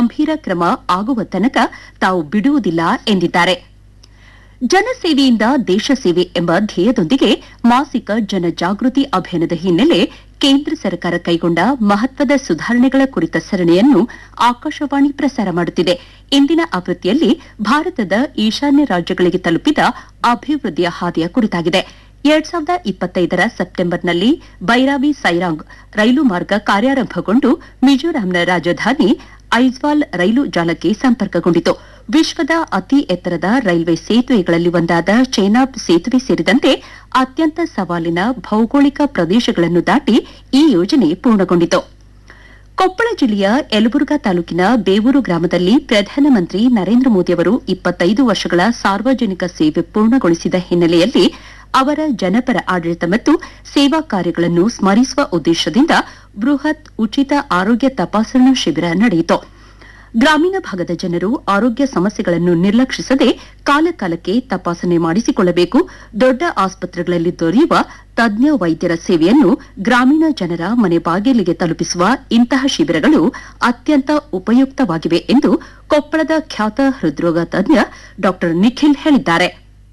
ಗಂಭೀರ ಕ್ರಮ ಆಗುವ ತನಕ ತಾವು ಬಿಡುವುದಿಲ್ಲ ಎಂದಿದ್ದಾರೆ ಜನಸೇವೆಯಿಂದ ದೇಶ ಸೇವೆ ಎಂಬ ಧ್ಯೇಯದೊಂದಿಗೆ ಮಾಸಿಕ ಜನಜಾಗೃತಿ ಅಭಿಯಾನದ ಹಿನ್ನೆಲೆ ಕೇಂದ್ರ ಸರ್ಕಾರ ಕೈಗೊಂಡ ಮಹತ್ವದ ಸುಧಾರಣೆಗಳ ಕುರಿತ ಸರಣಿಯನ್ನು ಆಕಾಶವಾಣಿ ಪ್ರಸಾರ ಮಾಡುತ್ತಿದೆ ಇಂದಿನ ಆವೃತ್ತಿಯಲ್ಲಿ ಭಾರತದ ಈಶಾನ್ಯ ರಾಜ್ಯಗಳಿಗೆ ತಲುಪಿದ ಅಭಿವೃದ್ಧಿಯ ಹಾದಿಯ ಕುರಿತಾಗಿದೆ ಎರಡ್ ಸಾವಿರದ ಇಪ್ಪತ್ತೈದರ ಸೆಪ್ಟೆಂಬರ್ನಲ್ಲಿ ಬೈರಾಬಿ ಸೈರಾಂಗ್ ರೈಲು ಮಾರ್ಗ ಕಾರ್ಯಾರಂಭಗೊಂಡು ಮಿಜೋರಾಂನ ರಾಜಧಾನಿ ಐಜ್ವಾಲ್ ರೈಲು ಜಾಲಕ್ಕೆ ಸಂಪರ್ಕಗೊಂಡಿತು ವಿಶ್ವದ ಅತಿ ಎತ್ತರದ ರೈಲ್ವೆ ಸೇತುವೆಗಳಲ್ಲಿ ಒಂದಾದ ಚೈನಾಬ್ ಸೇತುವೆ ಸೇರಿದಂತೆ ಅತ್ಯಂತ ಸವಾಲಿನ ಭೌಗೋಳಿಕ ಪ್ರದೇಶಗಳನ್ನು ದಾಟಿ ಈ ಯೋಜನೆ ಪೂರ್ಣಗೊಂಡಿತು ಕೊಪ್ಪಳ ಜಿಲ್ಲೆಯ ಯಲಬುರ್ಗಾ ತಾಲೂಕಿನ ಬೇವೂರು ಗ್ರಾಮದಲ್ಲಿ ಪ್ರಧಾನಮಂತ್ರಿ ನರೇಂದ್ರ ಮೋದಿ ಅವರು ಇಪ್ಪತ್ತೈದು ವರ್ಷಗಳ ಸಾರ್ವಜನಿಕ ಸೇವೆ ಪೂರ್ಣಗೊಳಿಸಿದ ಹಿನ್ನೆಲೆಯಲ್ಲಿ ಅವರ ಜನಪರ ಆಡಳಿತ ಮತ್ತು ಸೇವಾ ಕಾರ್ಯಗಳನ್ನು ಸ್ಮರಿಸುವ ಉದ್ದೇಶದಿಂದ ಬೃಹತ್ ಉಚಿತ ಆರೋಗ್ಯ ತಪಾಸಣಾ ಶಿಬಿರ ನಡೆಯಿತು ಗ್ರಾಮೀಣ ಭಾಗದ ಜನರು ಆರೋಗ್ಯ ಸಮಸ್ಯೆಗಳನ್ನು ನಿರ್ಲಕ್ಷಿಸದೆ ಕಾಲಕಾಲಕ್ಕೆ ತಪಾಸಣೆ ಮಾಡಿಸಿಕೊಳ್ಳಬೇಕು ದೊಡ್ಡ ಆಸ್ಪತ್ರೆಗಳಲ್ಲಿ ದೊರೆಯುವ ತಜ್ಞ ವೈದ್ಯರ ಸೇವೆಯನ್ನು ಗ್ರಾಮೀಣ ಜನರ ಮನೆ ಬಾಗಿಲಿಗೆ ತಲುಪಿಸುವ ಇಂತಹ ಶಿಬಿರಗಳು ಅತ್ಯಂತ ಉಪಯುಕ್ತವಾಗಿವೆ ಎಂದು ಕೊಪ್ಪಳದ ಖ್ಯಾತ ಹೃದ್ರೋಗ ತಜ್ಞ ಡಾ ನಿಖಿಲ್ ಹೇಳಿದ್ದಾರೆ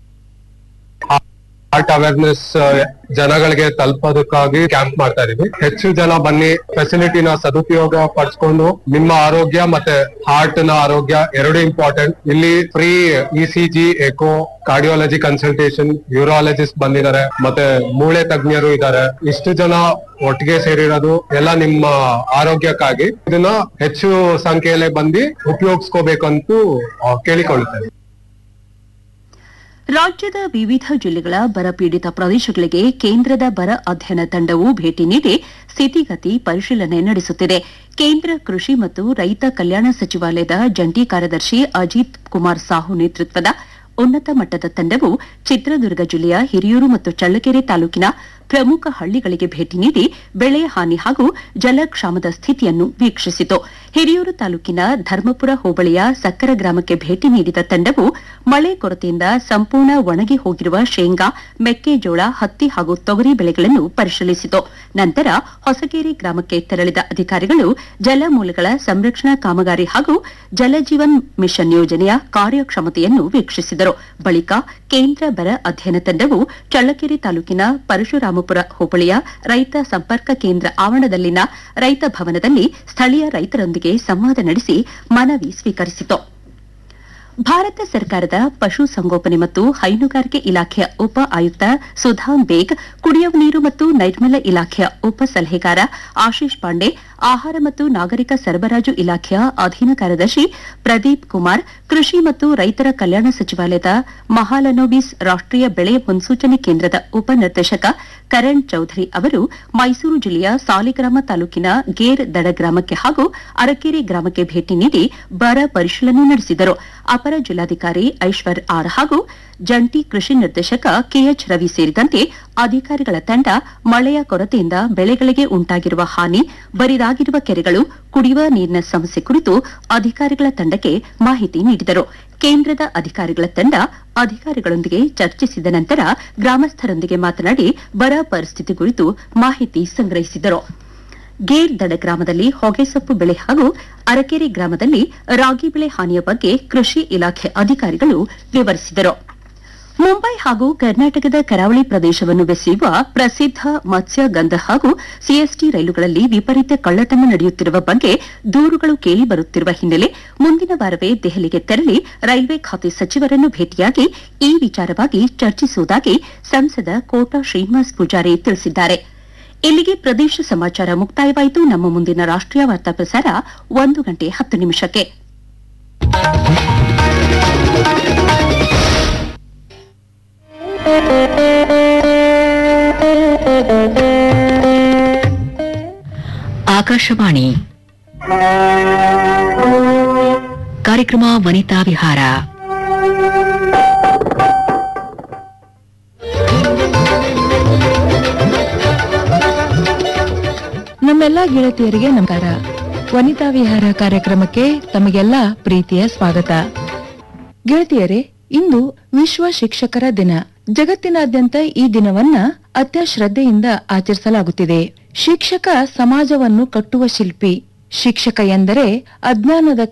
ಹಾರ್ಟ್ ಅವೇರ್ನೆಸ್ ಜನಗಳಿಗೆ ತಲುಪೋದಕ್ಕಾಗಿ ಕ್ಯಾಂಪ್ ಮಾಡ್ತಾ ಇದೀವಿ ಹೆಚ್ಚು ಜನ ಬನ್ನಿ ಫೆಸಿಲಿಟಿನ ಸದುಪಯೋಗ ಪಡಿಸ್ಕೊಂಡು ನಿಮ್ಮ ಆರೋಗ್ಯ ಮತ್ತೆ ಹಾರ್ಟ್ ನ ಆರೋಗ್ಯ ಎರಡು ಇಂಪಾರ್ಟೆಂಟ್ ಇಲ್ಲಿ free E C G echo cardiology consultation urologist ಬಂದಿದ್ದಾರೆ ಮತ್ತೆ ಮೂಳೆ ತಜ್ಞರು ಇದ್ದಾರೆ ಇಷ್ಟು ಜನ ಒಟ್ಟಿಗೆ ಸೇರಿರೋದು ಎಲ್ಲ ನಿಮ್ಮ ಆರೋಗ್ಯಕ್ಕಾಗಿ ಇದನ್ನ ಹೆಚ್ಚು ಸಂಖ್ಯೆಯಲ್ಲಿ ಬಂದು ಉಪಯೋಗಿಸ್ಕೋಬೇಕಂತೂ ಆ, ಕೇಳಿಕೊಳ್ಳುತ್ತೇನೆ ರಾಜ್ಯದ ವಿವಿಧ ಜಿಲ್ಲೆಗಳ ಬರಪೀಡಿತ ಪ್ರದೇಶಗಳಿಗೆ ಕೇಂದ್ರದ ಬರ ಅಧ್ಯಯನ ತಂಡವು ಭೇಟಿ ನೀಡಿ ಸ್ಥಿತಿಗತಿ ಪರಿಶೀಲನೆ ನಡೆಸುತ್ತಿದೆ ಕೇಂದ್ರ ಕೃಷಿ ಮತ್ತು ರೈತ ಕಲ್ಯಾಣ ಸಚಿವಾಲಯದ ಜಂಟಿ ಕಾರ್ಯದರ್ಶಿ ಅಜಿತ್ ಕುಮಾರ್ ಸಾಹು ನೇತೃತ್ವದ ಉನ್ನತ ಮಟ್ಟದ ತಂಡವು ಚಿತ್ರದುರ್ಗ ಜಿಲ್ಲೆಯ ಹಿರಿಯೂರು ಮತ್ತು ಚಳ್ಳಕೆರೆ ತಾಲೂಕಿನ ಪ್ರಮುಖ ಹಳ್ಳಿಗಳಿಗೆ ಭೇಟಿ ನೀಡಿ ಬೆಳೆ ಹಾನಿ ಹಾಗೂ ಜಲಕ್ಷಾಮದ ಸ್ಥಿತಿಯನ್ನು ವೀಕ್ಷಿಸಿತು ಹಿರಿಯೂರು ತಾಲೂಕಿನ ಧರ್ಮಪುರ ಹೋಬಳಿಯ ಸಕ್ಕರ ಗ್ರಾಮಕ್ಕೆ ಭೇಟಿ ನೀಡಿದ ತಂಡವು ಮಳೆ ಕೊರತೆಯಿಂದ ಸಂಪೂರ್ಣ ಒಣಗಿ ಹೋಗಿರುವ ಶೇಂಗಾ ಮೆಕ್ಕೆಜೋಳ ಹತ್ತಿ ಹಾಗೂ ತೊಗರಿ ಬೆಳೆಗಳನ್ನು ಪರಿಶೀಲಿಸಿತು ನಂತರ ಹೊಸಗೇರಿ ಗ್ರಾಮಕ್ಕೆ ತೆರಳಿದ ಅಧಿಕಾರಿಗಳು ಜಲಮೂಲಗಳ ಸಂರಕ್ಷಣಾ ಕಾಮಗಾರಿ ಹಾಗೂ ಜಲಜೀವನ್ ಮಿಷನ್ ಯೋಜನೆಯ ಕಾರ್ಯಕ್ಷಮತೆಯನ್ನು ವೀಕ್ಷಿಸಿದರು ಬಳಿಕ ಕೇಂದ್ರ ಬರ ಅಧ್ಯಯನ ತಂಡವು ಚಳ್ಳಕೆರೆ ತಾಲೂಕಿನ ಪರಶುರಾಮಪುರ ಹೋಬಳಿಯ ರೈತ ಸಂಪರ್ಕ ಕೇಂದ್ರ ಆವರಣದಲ್ಲಿನ ರೈತ ಭವನದಲ್ಲಿ ಸ್ಥಳೀಯ ರೈತರೊಂದಿಗೆ ಸಂವಾದ ನಡೆಸಿ ಮನವಿ ಸ್ವೀಕರಿಸಿತು ಭಾರತ ಸರ್ಕಾರದ ಪಶು ಸಂಗೋಪನೆ ಮತ್ತು ಹೈನುಗಾರಿಕೆ ಇಲಾಖೆಯ ಉಪ ಆಯುಕ್ತ ಸುಧಾಮ್ ಬೇಗ್ ಕುಡಿಯುವ ನೀರು ಮತ್ತು ನೈರ್ಮಲ್ಯ ಇಲಾಖೆಯ ಉಪ ಸಲಹೆಗಾರ ಆಶೀಶ್ ಪಾಂಡೆ ಆಹಾರ ಮತ್ತು ನಾಗರಿಕ ಸರಬರಾಜು ಇಲಾಖೆಯ ಅಧೀನ ಕಾರ್ಯದರ್ಶಿ ಪ್ರದೀಪ್ ಕುಮಾರ್ ಕೃಷಿ ಮತ್ತು ರೈತರ ಕಲ್ಯಾಣ ಸಚಿವಾಲಯದ ಮಹಾಲನೋಬಿಸ್ ರಾಷ್ಟೀಯ ಬೆಳೆ ಮುನ್ಸೂಚನೆ ಕೇಂದ್ರದ ಉಪನಿರ್ದೇಶಕ ಕರಣ್ ಚೌಧರಿ ಅವರು ಮೈಸೂರು ಜಿಲ್ಲೆಯ ಸಾಲಿಗ್ರಾಮ ತಾಲೂಕಿನ ಗೇರ್ ದಡ ಗ್ರಾಮಕ್ಕೆ ಹಾಗೂ ಅರಕೆರೆ ಗ್ರಾಮಕ್ಕೆ ಭೇಟಿ ನೀಡಿ ಬರ ಪರಿಶೀಲನೆ ನಡೆಸಿದರು ಅಪರ ಜಿಲ್ಲಾಧಿಕಾರಿ ಐಶ್ವರ್ ಆರ್ ಹಾಗೂ ಜಂಟಿ ಕೃಷಿ ನಿರ್ದೇಶಕ ಕೆಎಚ್ ರವಿ ಸೇರಿದಂತೆ ಅಧಿಕಾರಿಗಳ ತಂಡ ಮಳೆಯ ಕೊರತೆಯಿಂದ ಬೆಳೆಗಳಿಗೆ ಉಂಟಾಗಿರುವ ಹಾನಿ ಬರಿದಾಗಿರುವ ಕೆರೆಗಳು ಕುಡಿಯುವ ನೀರಿನ ಸಮಸ್ಯೆ ಕುರಿತು ಅಧಿಕಾರಿಗಳ ತಂಡಕ್ಕೆ ಮಾಹಿತಿ ನೀಡಿದರು ಕೇಂದ್ರದ ಅಧಿಕಾರಿಗಳ ತಂಡ ಅಧಿಕಾರಿಗಳೊಂದಿಗೆ ಚರ್ಚಿಸಿದ ನಂತರ ಗ್ರಾಮಸ್ಥರೊಂದಿಗೆ ಮಾತನಾಡಿ ಬರ ಪರಿಸ್ಥಿತಿ ಕುರಿತು ಮಾಹಿತಿ ಸಂಗ್ರಹಿಸಿದರು ಗೇರ್ ದಡ ಗ್ರಾಮದಲ್ಲಿ ಹೊಗೆಸೊಪ್ಪು ಬೆಳೆ ಹಾಗೂ ಅರಕೆರೆ ಗ್ರಾಮದಲ್ಲಿ ರಾಗಿ ಬೆಳೆ ಹಾನಿಯ ಬಗ್ಗೆ ಕೃಷಿ ಇಲಾಖೆ ಅಧಿಕಾರಿಗಳು ವಿವರಿಸಿದರು ಮುಂಬೈ ಹಾಗೂ ಕರ್ನಾಟಕದ ಕರಾವಳಿ ಪ್ರದೇಶವನ್ನು ಬೆಸೆಯುವ ಪ್ರಸಿದ್ಧ ಮತ್ಸ್ಯಗಂಧ ಹಾಗೂ ಸಿಎಸ್ಟಿ ರೈಲುಗಳಲ್ಲಿ ವಿಪರೀತ ಕಳ್ಳತನ ನಡೆಯುತ್ತಿರುವ ಬಗ್ಗೆ ದೂರುಗಳು ಕೇಳಿಬರುತ್ತಿರುವ ಹಿನ್ನೆಲೆ ಮುಂದಿನ ವಾರವೇ ದೆಹಲಿಗೆ ತೆರಳಿ ರೈಲ್ವೆ ಖಾತೆ ಸಚಿವರನ್ನು ಭೇಟಿಯಾಗಿ ಈ ವಿಚಾರವಾಗಿ ಚರ್ಚಿಸುವುದಾಗಿ ಸಂಸದ ಕೋಟಾ ಶ್ರೀನಿವಾಸ್ ಪೂಜಾರಿ ತಿಳಿಸಿದ್ದಾರೆ ಇಲ್ಲಿಗೆ ಪ್ರದೇಶ ಸಮಾಚಾರ ಮುಕ್ತಾಯವಾಯಿತು ನಮ್ಮ ಮುಂದಿನ ರಾಷ್ಟ್ರೀಯ ವಾರ್ತಾ ಪ್ರಸಾರ ಒಂದು ಗಂಟೆ ಹತ್ತು ನಿಮಿಷಕ್ಕೆ ಆಕಾಶವಾಣಿ ಕಾರ್ಯಕ್ರಮ ವನಿತಾ ವಿಹಾರ ನಮ್ಮೆಲ್ಲ ಗೆಳತಿಯರಿಗೆ ನಮಸ್ಕಾರ ವನಿತಾ ವಿಹಾರ ಕಾರ್ಯಕ್ರಮಕ್ಕೆ ತಮಗೆಲ್ಲ ಪ್ರೀತಿಯ ಸ್ವಾಗತ ಗೆಳತಿಯರೇ ಇಂದು ವಿಶ್ವ ಶಿಕ್ಷಕರ ದಿನ ಜಗತ್ತಿನಾದ್ಯಂತ ಈ ದಿನವನ್ನ ಅತ್ಯಶ್ರದ್ಧೆಯಿಂದ ಆಚರಿಸಲಾಗುತ್ತಿದೆ ಶಿಕ್ಷಕ ಸಮಾಜವನ್ನು ಕಟ್ಟುವ ಶಿಲ್ಪಿ ಶಿಕ್ಷಕ ಎಂದರೆ ಅಜ್ಞಾನದ